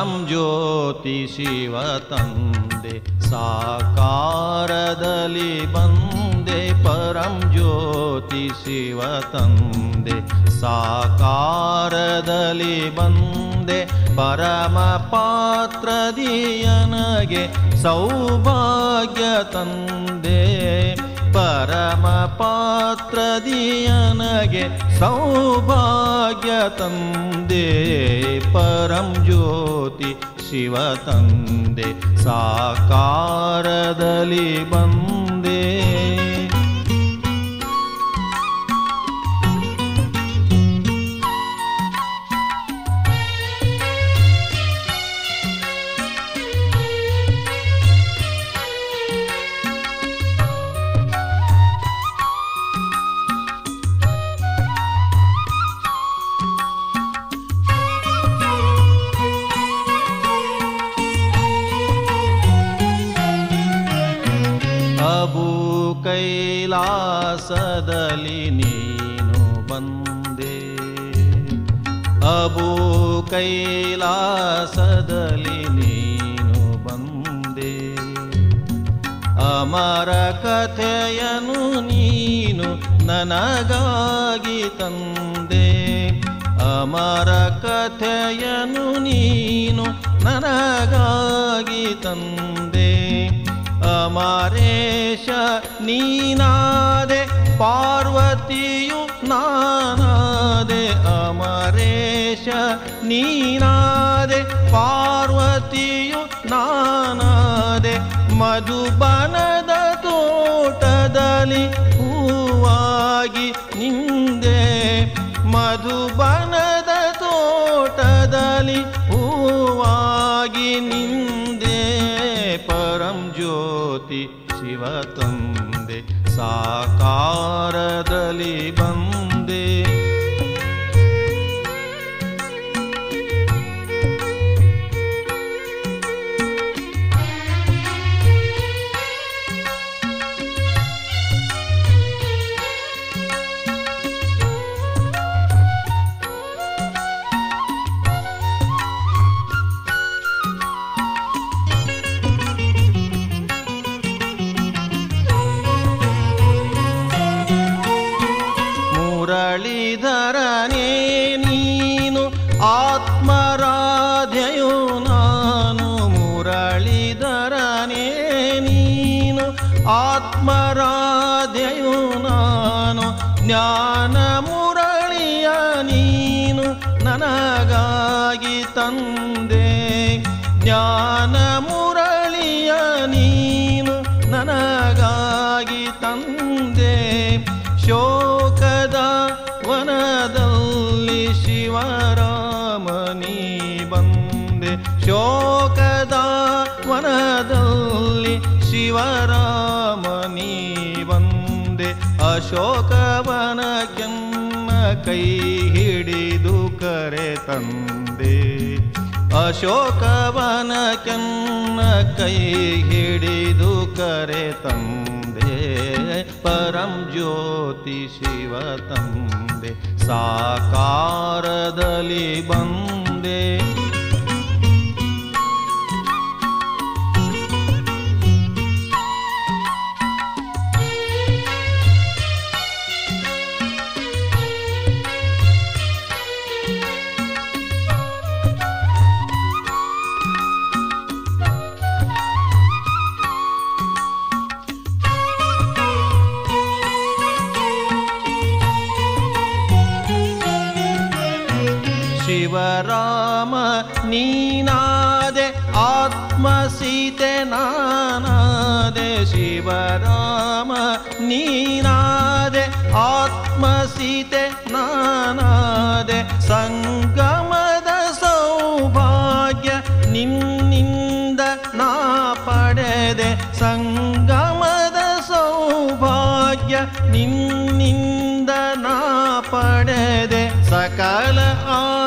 ಪರಂ ಜ್ಯೋತಿ ಶಿವ ತಂದೆ ಸಾಕಾರದಲ್ಲಿ ಬಂದೆ ಪರಂ ಜ್ಯೋತಿ ಶಿವ ತಂದೆ ಸಾಕಾರದಲ್ಲಿ ಬಂದೆ ಪರಮ ಪಾತ್ರದಿಯನಗೆ ಸೌಭಾಗ್ಯ ತಂದೆ ಪರಮ ಪಾತ್ರದಿಯನಗೆ ಸೌಭಾಗ್ಯ ತಂದೆ ಪರಂ ಜ್ಯೋತಿ ಶಿವ ತಂದೆ ಸಾಕಾರದಲ್ಲಿ ಬಂದೆ ಅಬು ಕೈಲಾಸದಲ್ಲಿ ನೀನು ಬಂದೆ ಅಬು ಕೈಲಾಸದಲ್ಲಿ ನೀನು ಬಂದೆ ಅಮರ ಕಥೆಯನು ನೀನು ನನಗಾಗಿ ತಂದೆ ಅಮರ ಕಥೆಯನು ನೀನು ನನಗಾಗಿ ತಂದೆ ಅಮರೇಶ ನೀನಾದೆ ಪಾರ್ವತಿಯು ನಾನಾದೆ ಅಮರೇಶ ನೀನಾದೆ ಪಾರ್ವತಿಯು ನಾನಾದೆ ಮಧುಬನದ ತೋಟದಲ್ಲಿ ಹೂವಾಗಿ ನಿಂದೆ ಮಧುಬನದ ತೋಟದಲ್ಲಿ ಹೂವಾಗಿ ನಿಂದೆ ಪರಂ ಜ್ಯೋತಿ ಶಿವ ತಂದೆ ಸಾಕಾರದಲ್ಲಿ ಬಂದೆ ಮುರಳೀಧರನೇ ನೀನು ಆತ್ಮರಾಧ್ಯಯು ನಾನು ಮುರಳೀಧರನೇ ನೀನು ಆತ್ಮರಾಧ್ಯಯು ನಾನು ಜ್ಞಾನ ಮುರಳಿಯ ನೀನು ನನಗಾಗಿ ತಂದೆ ಜ್ಞಾನ ಮುರಳಿಯ ನೀನು ನನಗಾಗಿ ತಂದೆ ಶೋಕದ ವನದಲ್ಲಿ ಶಿವರಾಮನಿ ಬಂದೆ ಶೋಕದ ವನದಲ್ಲಿ ಶಿವರಾಮನಿ ಬಂದೆ ಅಶೋಕವನ ಕೆಮ್ಮ ಕೈ ಹಿಡಿದು ಕರೆ ತಂದೆ ಅಶೋಕವನ ಕೆನ್ನ ಕೈ ಹಿಡಿದು ಕರೆ ತಂದೆ ಪರಂ ಜ್ಯೋತಿ ಶಿವ ತಂದೆ ಸಾಕಾರದಲ್ಲಿ ಬಂದೆ ಶಿವರಾಮ ನೀನಾದೆ ಆತ್ಮ ಸೀತೆ ನಾನಾದೆ ಶಿವರಾಮ ನೀನಾದೆ ಆತ್ಮ ಸೀತೆ ನಾನಾದೆ ಸಂಗಮದ ಸೌಭಾಗ್ಯ ನಿನ್ನಿಂದ ನಾ ಪಡೆದೆ ಸಂಗಮದ ನಿನ್ನಿಂದ ನಾ ಪಡೆದೆ ಸಕಲ ಆ